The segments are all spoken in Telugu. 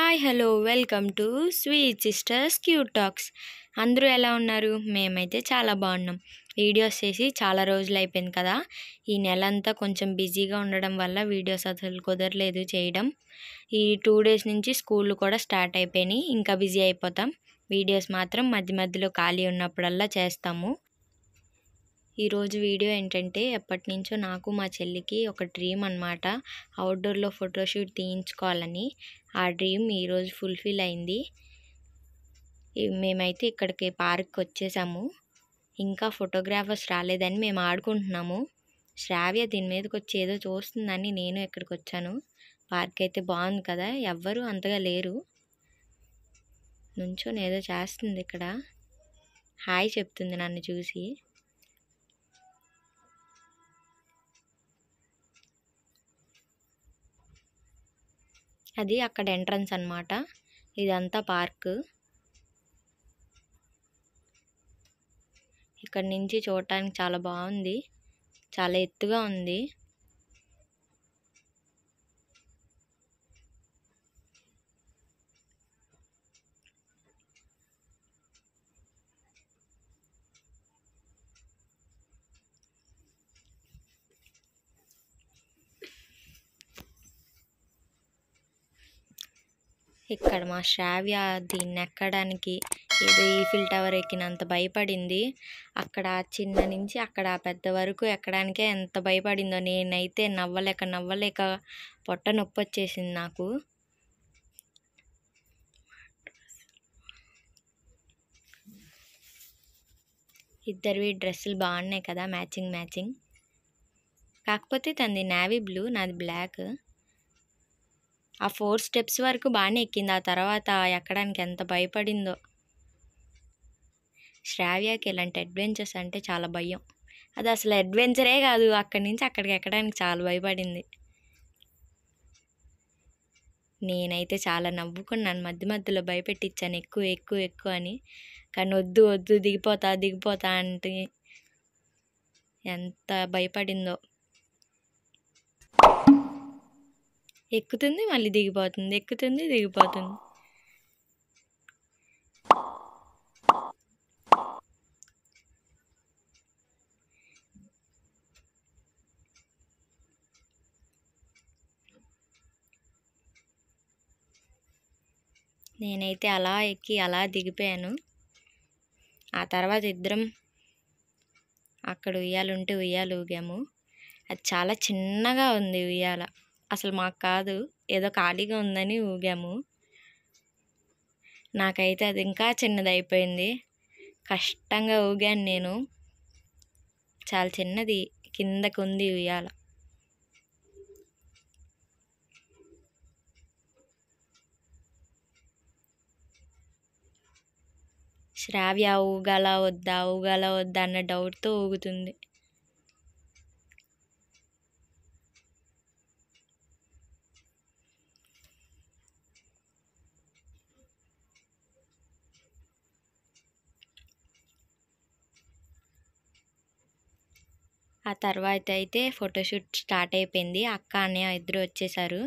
hi hello welcome to sweet sisters cute talks అందరూ ఎలా ఉన్నారు మేమైతే చాలా బాగున్నాం వీడియోస్ చేసి చాలా రోజులు అయిపోయింది కదా ఈ నెల అంతా కొంచెం బిజీగా ఉండడం వల్ల వీడియోస్ అసలు కుదరలేదు చేయడం ఈ టూ డేస్ నుంచి స్కూల్ కూడా స్టార్ట్ అయిపోయినాయి ఇంకా బిజీ అయిపోతాం వీడియోస్ మాత్రం మధ్య మధ్యలో ఖాళీ ఉన్నప్పుడల్లా చేస్తాము ఈరోజు వీడియో ఏంటంటే ఎప్పటి నుంచో నాకు మా చెల్లికి ఒక డ్రీమ్ అనమాట అవుట్డోర్లో ఫోటోషూట్ తీయించుకోవాలని ఆ డ్రీమ్ ఈరోజు ఫుల్ఫిల్ అయింది ఈ- మేమైతే ఇక్కడికి పార్క్కి వచ్చేసాము ఇంకా ఫోటోగ్రాఫర్స్ రాలేదని మేము ఆడుకుంటున్నాము శ్రావ్య దీని మీదకి వచ్చి ఏదో చూస్తుందని నేను ఇక్కడికి వచ్చాను పార్క్ అయితే బాగుంది కదా ఎవ్వరూ అంతగా లేరు నుంచొని ఏదో చేస్తుంది ఇక్కడ హాయ్ చెప్తుంది నన్ను చూసి అది అక్కడ ఎంట్రన్స్ అన్నమాట ఇదంతా పార్క్ ఇక్కడ నుంచి చూడటానికి చాలా బాగుంది చాలా ఎత్తుగా ఉంది ఇక్కడ మా శ్రావ్య దీన్ని ఎక్కడానికి ఏదో ఈఫిల్ టవర్ ఎక్కినంత భయపడింది అక్కడ చిన్న నుంచి అక్కడ పెద్ద వరకు ఎక్కడానికే ఎంత భయపడిందో నేనైతే నవ్వలేక నవ్వలేక పొట్ట నొప్పి వచ్చేసింది నాకు ఇద్దరివి డ్రెస్సులు బాగున్నాయి కదా మ్యాచింగ్ మ్యాచింగ్ కాకపోతే తనది నావీ బ్లూ నాది బ్లాక్ ఆ ఫోర్ స్టెప్స్ వరకు బాగానే ఎక్కింది ఆ తర్వాత ఎక్కడానికి ఎంత భయపడిందో శ్రావ్యకి ఇలాంటి అడ్వెంచర్స్ అంటే చాలా భయం అది అసలు అడ్వెంచరే కాదు అక్కడి నుంచి అక్కడికి ఎక్కడానికి చాలా భయపడింది నేనైతే చాలా నవ్వుకున్నాను మధ్య మధ్యలో భయపెట్టించాను ఎక్కువ ఎక్కువ ఎక్కువ అని కానీ వద్దు వద్దు దిగిపోతా దిగిపోతా అంటే ఎంత భయపడిందో ఎక్కుతుంది మళ్ళీ దిగిపోతుంది ఎక్కుతుంది దిగిపోతుంది నేనైతే అలా ఎక్కి అలా దిగిపోయాను ఆ తర్వాత ఇద్దరం అక్కడ ఉయ్యాలుంటే ఉయ్యాలు ఊగాము అది చాలా చిన్నగా ఉంది ఉయ్యాల అసలు మాకు కాదు ఏదో ఖాళీగా ఉందని ఊగాము నాకైతే అది ఇంకా చిన్నది అయిపోయింది కష్టంగా ఊగాను నేను చాలా చిన్నది కిందకు ఉంది ఉయ్యాల శ్రావ్య ఊగాల వద్దా ఊగాల వద్దా అన్న డౌట్తో ఊగుతుంది ఆ తర్వాత అయితే ఫోటోషూట్ స్టార్ట్ అయిపోయింది అక్క అన్నయ్య ఇద్దరు వచ్చేసారు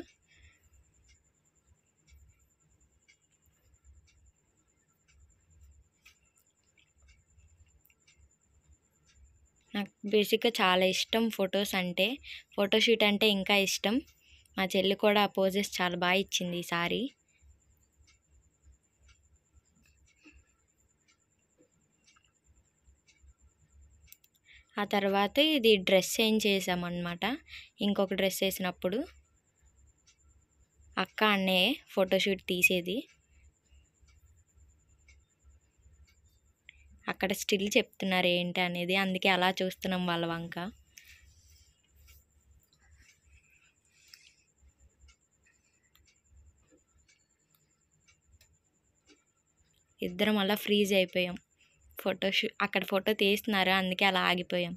నాకు బేసిక్గా చాలా ఇష్టం ఫొటోస్ అంటే ఫోటోషూట్ అంటే ఇంకా ఇష్టం మా చెల్లి కూడా ఆ పోజెస్ చాలా బాగా ఇచ్చింది ఈసారి ఆ తర్వాత ఇది డ్రెస్ చేంజ్ చేసామన్నమాట ఇంకొక డ్రెస్ వేసినప్పుడు అక్క అన్నే ఫోటోషూట్ తీసేది అక్కడ స్టిల్ చెప్తున్నారు ఏంటి అనేది అందుకే అలా చూస్తున్నాం వాళ్ళ వంక ఇద్దరం అలా ఫ్రీజ్ అయిపోయాం ఫోటో షూ అక్కడ ఫోటో తీస్తున్నారు అందుకే అలా ఆగిపోయాం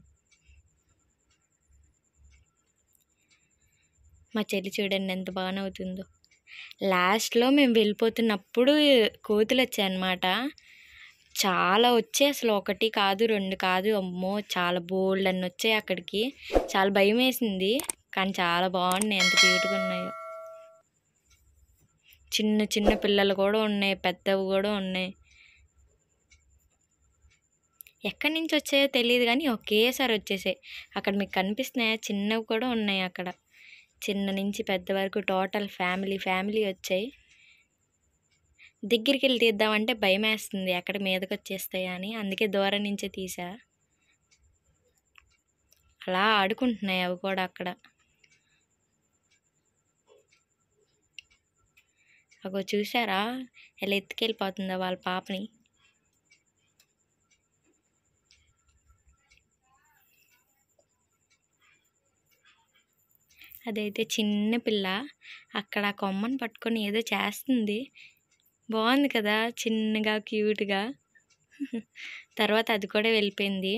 మా చెల్లి చూడండి ఎంత బాగా నవ్వుతుందో లాస్ట్లో మేము వెళ్ళిపోతున్నప్పుడు కోతులు వచ్చాయన్నమాట చాలా వచ్చాయి అసలు ఒకటి కాదు రెండు కాదు అమ్మో చాలా బోల్డ్ అన్ని వచ్చాయి అక్కడికి చాలా భయం వేసింది కానీ చాలా బాగున్నాయి ఎంత క్యూట్గా ఉన్నాయో చిన్న చిన్న పిల్లలు కూడా ఉన్నాయి పెద్దవి కూడా ఉన్నాయి ఎక్కడి నుంచి వచ్చాయో తెలియదు కానీ ఒకేసారి వచ్చేసాయి అక్కడ మీకు కనిపిస్తున్నాయా చిన్నవి కూడా ఉన్నాయి అక్కడ చిన్న నుంచి పెద్ద వరకు టోటల్ ఫ్యామిలీ ఫ్యామిలీ వచ్చాయి దగ్గరికి వెళ్ళి తీద్దామంటే భయం వేస్తుంది ఎక్కడ మీదకి వచ్చేస్తాయా అని అందుకే దూరం నుంచే తీసా అలా ఆడుకుంటున్నాయి అవి కూడా అక్కడ అగో చూసారా ఎలా ఎత్తుకెళ్ళిపోతుందో వాళ్ళ పాపని అదైతే చిన్న పిల్ల అక్కడ ఆ కొమ్మని పట్టుకొని ఏదో చేస్తుంది బాగుంది కదా చిన్నగా క్యూట్గా తర్వాత అది కూడా వెళ్ళిపోయింది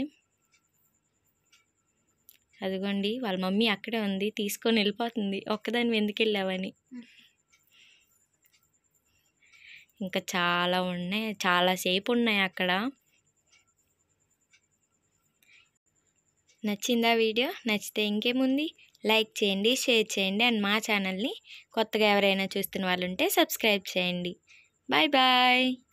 అదిగోండి వాళ్ళ మమ్మీ అక్కడే ఉంది తీసుకొని వెళ్ళిపోతుంది ఒక్కదాన్ని ఎందుకు వెళ్ళావని ఇంకా చాలా ఉన్నాయి చాలాసేపు ఉన్నాయి అక్కడ నచ్చిందా వీడియో నచ్చితే ఇంకేముంది లైక్ చేయండి షేర్ చేయండి అండ్ మా ఛానల్ని కొత్తగా ఎవరైనా చూస్తున్న వాళ్ళు ఉంటే సబ్స్క్రైబ్ చేయండి బాయ్ బాయ్